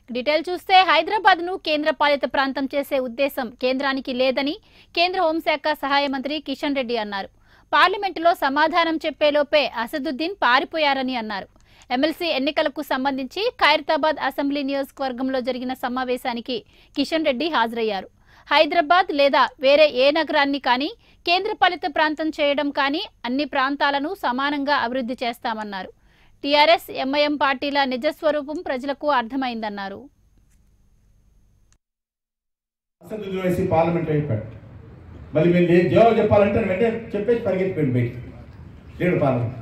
detail చూస్తే హైదరాబాద్ ను కేంద్ర పాలిత ప్రాంతం చేసే ఉద్దేశం కేంద్రానికి లేదని కేంద్ర హోంశాఖ సహాయ మంత్రి కిషన్ రెడ్డి అన్నారు పార్లమెంటులో సమాధానం చెప్పేలోపే అసదుద్దీన్ పారిపోయారని అన్నారు ఎమ్మెల్సీ ఎన్నికలకు సంబంధించి ఖైరతాబాద్ అసెంబ్లీ నియోజకవర్గంలో జరిగిన సమావేశానికి కిషన్ రెడ్డి హాజరయ్యారు హైదరాబాద్ లేదా వేరే ఏ నగరాన్ని కానీ కేంద్రపాలిత ప్రాంతం చేయడం కానీ అన్ని ప్రాంతాలను సమానంగా అభివృద్ధి చేస్తామన్నారు టీఆర్ఎస్ ఎంఐఎం పార్టీల నిజస్వరూపం ప్రజలకు అర్థమైందన్నారు అసెంబ్లీ వేసి పార్లమెంట్ అయిపోయాడు మళ్ళీ మేము ఏ జవాబు చెప్పాలంటే వెంటనే చెప్పేసి పరిగెత్తిపోయింది బయట లేడు పార్లమెంట్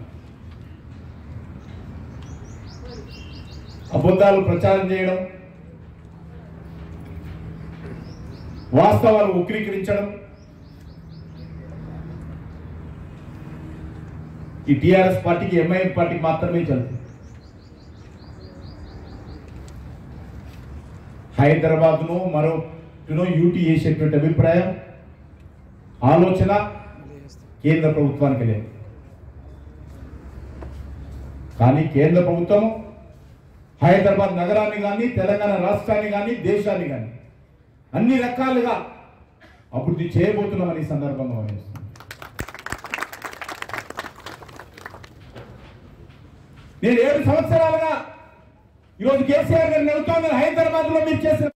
అబద్ధాలు ప్రచారం చేయడం వాస్తవాలు ఉక్రీకరించడం ఈ టిఆర్ఎస్ పార్టీకి ఎంఐఎం పార్టీకి మాత్రమే చదువు హైదరాబాద్ను మరో టునో యూటీ చేసేటువంటి అభిప్రాయం ఆలోచన కేంద్ర ప్రభుత్వానికి లేదు కానీ కేంద్ర ప్రభుత్వం హైదరాబాద్ నగరాన్ని కానీ తెలంగాణ రాష్ట్రాన్ని కానీ దేశాన్ని కానీ అన్ని రకాలుగా అభివృద్ధి చేయబోతున్నామని ఈ సందర్భంగా గమనిస్తున్నాం నేను ఏడు సంవత్సరాలుగా ఈరోజు కేసీఆర్ గారిని అడుగుతాను హైదరాబాద్ లో మీరు చేసిన